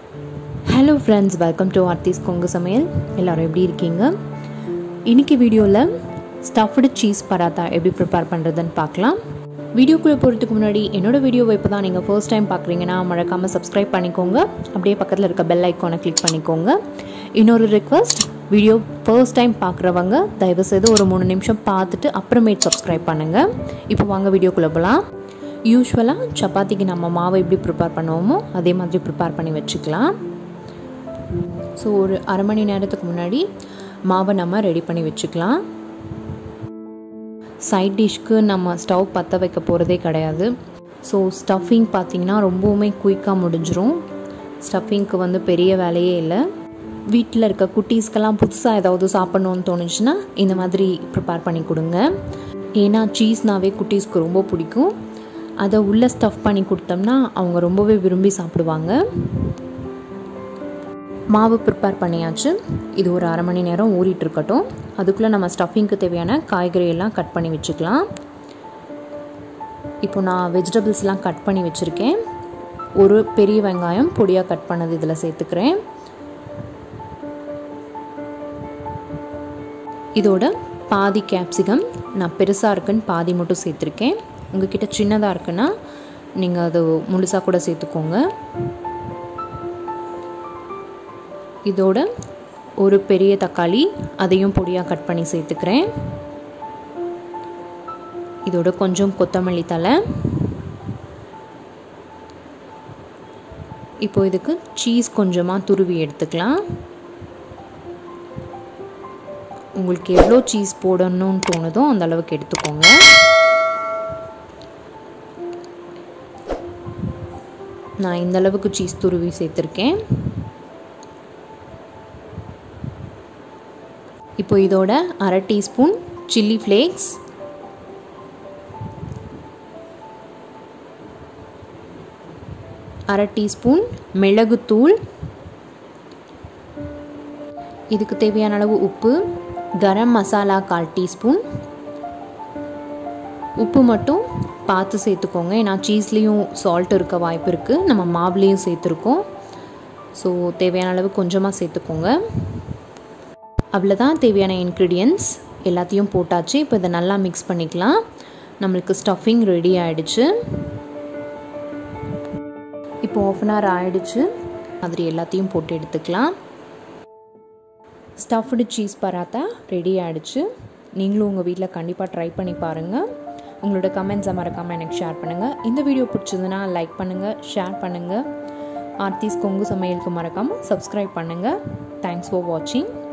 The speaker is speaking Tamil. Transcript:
hello friends welcome to Aarthi's Kongu Samayal எல்லோரும் எப்படி இருக்கீங்க இன்றைக்கி வீடியோவில் ஸ்டஃப்டு சீஸ் பராத்தா எப்படி ப்ரிப்பேர் பண்ணுறதுன்னு பார்க்கலாம் வீடியோக்குள்ளே போகிறதுக்கு முன்னாடி என்னோடய வீடியோவை இப்போ தான் நீங்கள் ஃபர்ஸ்ட் டைம் பார்க்குறீங்கன்னா மறக்காமல் சப்ஸ்கிரைப் பண்ணிக்கோங்க அப்படியே பக்கத்தில் இருக்க பெல் ஐக்கானை கிளிக் பண்ணிக்கோங்க இன்னொரு ரிக்வஸ்ட் வீடியோ ஃபர்ஸ்ட் டைம் பார்க்குறவங்க தயவுசெய்து ஒரு மூணு நிமிஷம் பார்த்துட்டு அப்புறமேட் சப்ஸ்கிரைப் பண்ணுங்கள் இப்போ வாங்க வீடியோக்குள்ளே போகலாம் யூஸ்வலாக சப்பாத்திக்கு நம்ம மாவை எப்படி ப்ரிப்பேர் பண்ணுவோமோ அதே மாதிரி ப்ரிப்பேர் பண்ணி வச்சுக்கலாம் ஸோ ஒரு அரை மணி நேரத்துக்கு முன்னாடி மாவை நம்ம ரெடி பண்ணி வச்சுக்கலாம் சைட் டிஷ்க்கு நம்ம ஸ்டவ் பற்ற வைக்க போகிறதே கிடையாது ஸோ ஸ்டஃபிங் பார்த்திங்கன்னா ரொம்பவுமே குயிக்காக முடிஞ்சிரும் ஸ்டஃபிங்க்கு வந்து பெரிய வேலையே இல்லை வீட்டில் இருக்க குட்டீஸ்க்கெல்லாம் புதுசாக ஏதாவது சாப்பிட்ணுன்னு தோணுச்சுன்னா இந்த மாதிரி ப்ரிப்பேர் பண்ணி கொடுங்க ஏன்னா சீஸ்னாவே குட்டீஸ்க்கு ரொம்ப பிடிக்கும் அதை உள்ளே ஸ்டஃப் பண்ணி கொடுத்தோம்னா அவங்க ரொம்பவே விரும்பி சாப்பிடுவாங்க மாவு ப்ரிப்பேர் பண்ணியாச்சு இது ஒரு அரை மணி நேரம் ஊறிட்டு இருக்கட்டும் அதுக்குள்ளே நம்ம ஸ்டஃபிங்க்கு தேவையான காய்கறி எல்லாம் கட் பண்ணி வச்சுக்கலாம் இப்போ நான் வெஜிடபிள்ஸ்லாம் கட் பண்ணி வச்சுருக்கேன் ஒரு பெரிய வெங்காயம் பொடியாக கட் பண்ணது இதில் சேர்த்துக்கிறேன் இதோட பாதி கேப்சிகம் நான் பெருசாக இருக்குன்னு பாதி மட்டும் சேர்த்துருக்கேன் உங்ககிட்ட சின்னதாக இருக்குன்னா நீங்கள் அது முழுசாக கூட சேர்த்துக்கோங்க இதோட ஒரு பெரிய தக்காளி அதையும் பொடியாக கட் பண்ணி சேர்த்துக்கிறேன் இதோட கொஞ்சம் கொத்தமல்லி தலை இப்போ இதுக்கு சீஸ் கொஞ்சமாக துருவி எடுத்துக்கலாம் உங்களுக்கு எவ்வளோ சீஸ் போடணும்னு தோணுதோ அந்த அளவுக்கு எடுத்துக்கோங்க நான் இந்த அளவுக்கு சீஸ் துருவி சேர்த்துருக்கேன் இப்போ இதோட அரை டீஸ்பூன் சில்லி ஃப்ளேக்ஸ் அரை டீஸ்பூன் மிளகுத்தூள் இதுக்கு தேவையான அளவு உப்பு கரம் மசாலா கால் டீஸ்பூன் உப்பு மட்டும் பார்த்து சேர்த்துக்கோங்க ஏன்னா சீஸ்லேயும் சால்ட் இருக்க வாய்ப்பு இருக்குது நம்ம மாவுலேயும் சேர்த்துருக்கோம் ஸோ தேவையான அளவு கொஞ்சமாக சேர்த்துக்கோங்க அவ்வளோதான் தேவையான இன்க்ரீடியன்ஸ் எல்லாத்தையும் போட்டாச்சு இப்போ இதை நல்லா மிக்ஸ் பண்ணிக்கலாம் நம்மளுக்கு ஸ்டஃபிங் ரெடி ஆகிடுச்சு இப்போ ஆஃப் அன் ஹவர் ஆகிடுச்சு மாதிரி எல்லாத்தையும் போட்டு எடுத்துக்கலாம் ஸ்டஃப்டு சீஸ் பராத்தா ரெடி ஆகிடுச்சு நீங்களும் உங்கள் வீட்டில் கண்டிப்பாக ட்ரை பண்ணி பாருங்கள் உங்களோட கமெண்ட்ஸை மறக்காமல் எனக்கு ஷேர் பண்ணுங்கள் இந்த வீடியோ பிடிச்சதுன்னா லைக் பண்ணுங்கள் ஷேர் பண்ணுங்கள் ஆர்த்திஸ் கொங்கு சமையலுக்கு மறக்காமல் சப்ஸ்கிரைப் பண்ணுங்கள் தேங்க்ஸ் ஃபார் வாட்சிங்